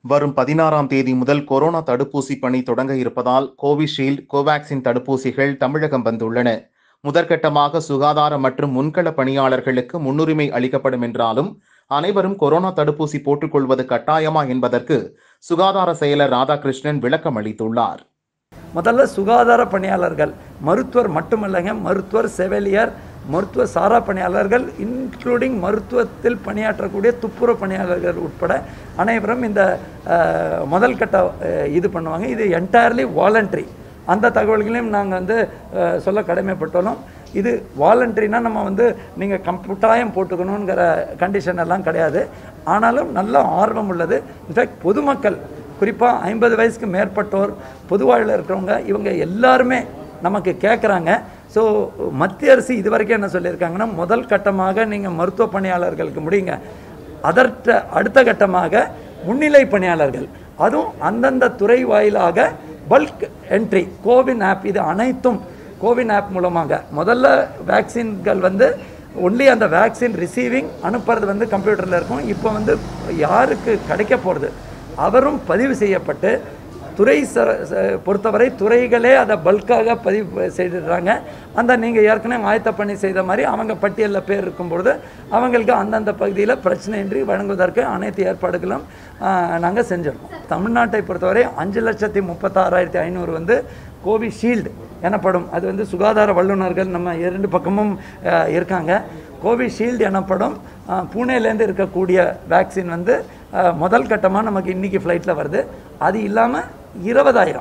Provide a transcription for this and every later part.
வரும் பதினாறாம் தேதி முதல் கொரோனா தடுப்பூசி பணி தொடங்க இருப்பதால் கோவிஷீல்டு கோவாக்சின் தடுப்பூசிகள் தமிழகம் வந்துள்ளன முதற்கட்டமாக சுகாதார மற்றும் முன்கள பணியாளர்களுக்கு முன்னுரிமை அளிக்கப்படும் என்றாலும் அனைவரும் கொரோனா தடுப்பூசி போட்டுக்கொள்வது கட்டாயமா என்பதற்கு சுகாதார செயலர் ராதாகிருஷ்ணன் விளக்கம் அளித்துள்ளார் முதல்ல சுகாதார பணியாளர்கள் மருத்துவர் மட்டுமல்லங்க மருத்துவர் செவிலியர் மருத்துவ சாரா பணியாளர்கள் இன்க்ளூடிங் மருத்துவத்தில் பணியாற்றக்கூடிய துப்புரவு பணியாளர்கள் உட்பட அனைவரும் இந்த அஹ், முதல் கட்ட அஹ், இது பண்ணுவாங்க இது என்டையர்லி வாலண்ட்ரி அந்த தகவல்களையும் நாங்கள் வந்து அஹ், சொல்ல கடமைப்பட்டாலும் இது வாலண்ட்ரினா நம்ம வந்து நீங்கள் கம்ப்யூட்டாயம் போட்டுக்கணுங்கிற கண்டிஷன் எல்லாம் கிடையாது ஆனாலும் நல்ல ஆர்வம் உள்ளது இன்ஃபேக்ட் பொதுமக்கள் குறிப்பாக ஐம்பது வயசுக்கு மேற்பட்டோர் பொதுவாழ்வில் இருக்கிறவங்க இவங்க எல்லாருமே நமக்கு கேட்குறாங்க ஸோ மத்திய அரசு இது வரைக்கும் என்ன சொல்லியிருக்காங்கன்னா முதல் கட்டமாக நீங்கள் மருத்துவ பணியாளர்களுக்கு முடியுங்க அதற்ற அடுத்த கட்டமாக முன்னிலை பணியாளர்கள் அதுவும் அந்தந்த துறை வாயிலாக பல்க் என்ட்ரி கோவின் ஆப் இது அனைத்தும் கோவின் ஆப் மூலமாக முதல்ல வேக்சின்கள் வந்து ஒன்லி அந்த வேக்சின் ரிசீவிங் அனுப்புறது வந்து கம்ப்யூட்டரில் இருக்கும் இப்போ வந்து யாருக்கு கிடைக்க போகிறது அவரும் பதிவு செய்யப்பட்டு துறை ச ச- பொறுத்தவரை துறைகளே அதை பல்காக பதிவு செய்துடுறாங்க அந்த நீங்கள் ஏற்கனவே ஆயத்த பண்ணி செய்த மாதிரி அவங்க பட்டியலில் பேர் இருக்கும்பொழுது அவங்களுக்கு அந்தந்த பகுதியில் பிரச்சனையின்றி வழங்குவதற்கு அனைத்து ஏற்பாடுகளும் நாங்கள் செஞ்சிடணும் தமிழ்நாட்டை பொறுத்தவரை அஞ்சு லட்சத்தி முப்பத்தாறாயிரத்தி ஐநூறு வந்து கோவிஷீல்டு எனப்படும் அது வந்து சுகாதார வல்லுநர்கள் நம்ம இரண்டு பக்கமும் அஹ், இருக்காங்க கோவிஷீல்டு எனப்படும் அஹ், பூனேலேருந்து இருக்கக்கூடிய வேக்சின் வந்து அஹ், முதல் கட்டமாக நமக்கு இன்றைக்கி ஃப்ளைட்டில் வருது அது இல்லாமல் இருபதாயிரம்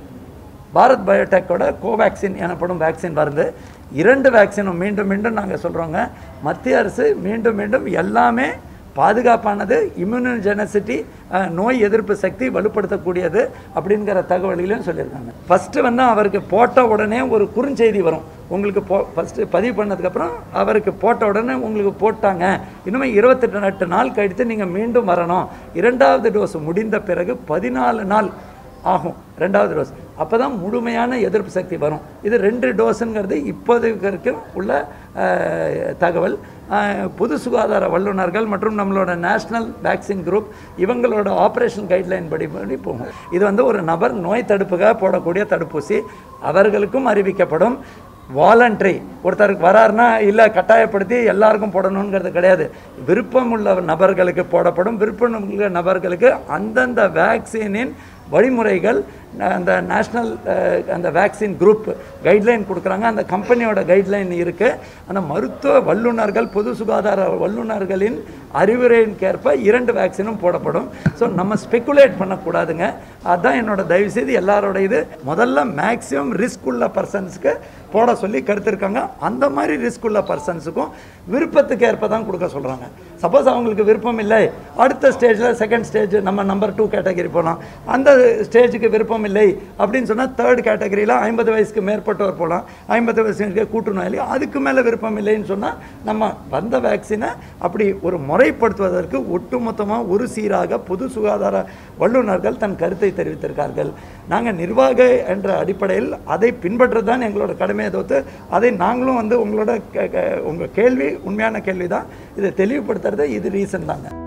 பாரத் பயோடெக்கோட கோவேக்சின் எனப்படும் வேக்சின் வருது இரண்டு வேக்சினும் மீண்டும் மீண்டும் நாங்கள் சொல்கிறோங்க மத்திய அரசு மீண்டும் மீண்டும் எல்லாமே பாதுகாப்பானது இம்யூனோஜெனசிட்டி நோய் எதிர்ப்பு சக்தி வலுப்படுத்தக்கூடியது அப்படிங்கிற தகவல்களையும் சொல்லியிருக்காங்க ஃபஸ்ட்டு வந்து அவருக்கு போட்ட உடனே ஒரு குறுஞ்செய்தி வரும் உங்களுக்கு போ ஃபஸ்ட்டு பதிவு பண்ணதுக்கப்புறம் அவருக்கு போட்ட உடனே உங்களுக்கு போட்டாங்க இன்னுமே இருபத்தெட்டு எட்டு நாள் கழித்து நீங்கள் மீண்டும் வரணும் இரண்டாவது டோஸ் முடிந்த பிறகு பதினாலு நாள் ஆகும் ரெண்டாவது டோஸ் அப்போ தான் முழுமையான எதிர்ப்பு சக்தி வரும் இது ரெண்டு டோஸுங்கிறது இப்போதைக்கு வரைக்கும் உள்ள அஹ், தகவல் அஹ், பொது சுகாதார வல்லுநர்கள் மற்றும் நம்மளோட நேஷ்னல் வேக்சின் குரூப் இவங்களோட ஆப்ரேஷன் கைட்லைன் படி படி போகும் இது வந்து ஒரு நபர் நோய் தடுப்புக்காக போடக்கூடிய தடுப்பூசி அவர்களுக்கும் அறிவிக்கப்படும் வாலண்ட்ரி ஒருத்தருக்கு வராருன்னா இல்லை கட்டாயப்படுத்தி எல்லாருக்கும் போடணுங்கிறது கிடையாது விருப்பம் உள்ள நபர்களுக்கு போடப்படும் விருப்பம் உள்ள நபர்களுக்கு அந்தந்த வேக்சினின் வழிமுறைகள் ந- அந்த நேஷ்னல் அந்த வேக்சின் குரூப் கைட்லைன் கொடுக்குறாங்க அந்த கம்பெனியோட கைட்லைன் இருக்குது அந்த மருத்துவ வல்லுநர்கள் பொது சுகாதார வல்லுநர்களின் அறிவுரையின்கேற்ப இரண்டு வேக்சினும் போடப்படும் ஸோ நம்ம ஸ்பெக்குலேட் பண்ணக்கூடாதுங்க அதுதான் என்னோட தயவு செய்து எல்லாரோட இது முதல்ல மேக்ஸிமம் ரிஸ்க் உள்ள பர்சன்ஸ்க்கு போட சொல்லி கருத்திருக்காங்க அந்த மாதிரி ரிஸ்க் உள்ள பர்சன்ஸுக்கும் விருப்பத்துக்கு ஏற்ப தான் கொடுக்க சொல்கிறாங்க சப்போஸ் அவங்களுக்கு விருப்பம் இல்லை அடுத்த ஸ்டேஜில் செகண்ட் ஸ்டேஜ் நம்ம நம்பர் டூ கேட்டகரி போகலாம் அந்த ஸ்டேஜுக்கு விருப்பம் இல்லை அப்படின்னு சொன்னால் தேர்ட் கேட்டகரியில் ஐம்பது வயசுக்கு மேற்பட்டவர் போகலாம் ஐம்பது வயசுக்கு கூட்டு நோயாளி அதுக்கு மேலே விருப்பம் இல்லைன்னு சொன்னால் நம்ம வந்த வேக்சினை அப்படி ஒரு முறைப்படுத்துவதற்கு ஒட்டுமொத்தமாக ஒரு சீராக பொது சுகாதார வல்லுநர்கள் தன் கருத்தை தெரிவித்திருக்கார்கள் நாங்கள் நிர்வாக என்ற அடிப்படையில் அதை பின்பற்றுறது தான் எங்களோட கடமையை தவிர்த்து அதை நாங்களும் வந்து உங்களோட கே- கே- உங்கள் கேள்வி உண்மையான கேள்வி தான் இதை தெளிவுபடுத்துறது இது ரீசன் தாங்க